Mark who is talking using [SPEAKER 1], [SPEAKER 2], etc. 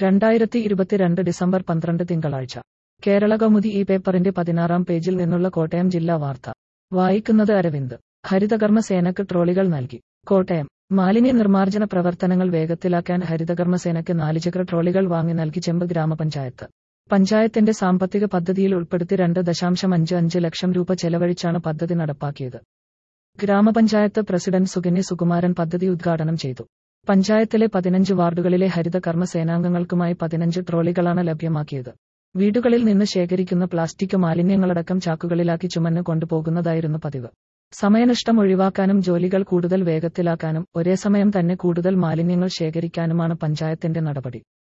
[SPEAKER 1] രണ്ടായിരത്തി ഇരുപത്തിരണ്ട് ഡിസംബർ പന്ത്രണ്ട് തിങ്കളാഴ്ച കേരള കൗമുദി ഈ പേപ്പറിന്റെ പതിനാറാം പേജിൽ നിന്നുള്ള കോട്ടയം ജില്ലാ വാർത്ത വായിക്കുന്നത് അരവിന്ദ് ഹരിതകർമ്മ സേനക്ക് ട്രോളികൾ നൽകി കോട്ടയം മാലിന്യ നിർമ്മാർജ്ജന പ്രവർത്തനങ്ങൾ വേഗത്തിലാക്കാൻ ഹരിതകർമ്മ സേനയ്ക്ക് നാലുചക്ര ട്രോളികൾ വാങ്ങി നൽകി ചെമ്പ് ഗ്രാമപഞ്ചായത്ത് പഞ്ചായത്തിന്റെ സാമ്പത്തിക പദ്ധതിയിൽ ഉൾപ്പെടുത്തി രണ്ട് ദശാംശം അഞ്ച് അഞ്ച് ലക്ഷം രൂപ ചെലവഴിച്ചാണ് പദ്ധതി നടപ്പാക്കിയത് ഗ്രാമപഞ്ചായത്ത് പ്രസിഡന്റ് സുകന്യ സുകുമാരൻ പദ്ധതി ഉദ്ഘാടനം ചെയ്തു പഞ്ചായത്തിലെ പതിനഞ്ച് വാർഡുകളിലെ ഹരിത കർമ്മ സേനാംഗങ്ങൾക്കുമായി പതിനഞ്ച് ട്രോളികളാണ് ലഭ്യമാക്കിയത് വീടുകളിൽ നിന്ന് ശേഖരിക്കുന്ന പ്ലാസ്റ്റിക് മാലിന്യങ്ങളടക്കം ചാക്കുകളിലാക്കി ചുമന്ന് കൊണ്ടുപോകുന്നതായിരുന്നു പതിവ് സമയനഷ്ടം ഒഴിവാക്കാനും ജോലികൾ കൂടുതൽ വേഗത്തിലാക്കാനും ഒരേ സമയം തന്നെ കൂടുതൽ മാലിന്യങ്ങൾ ശേഖരിക്കാനുമാണ് പഞ്ചായത്തിന്റെ നടപടി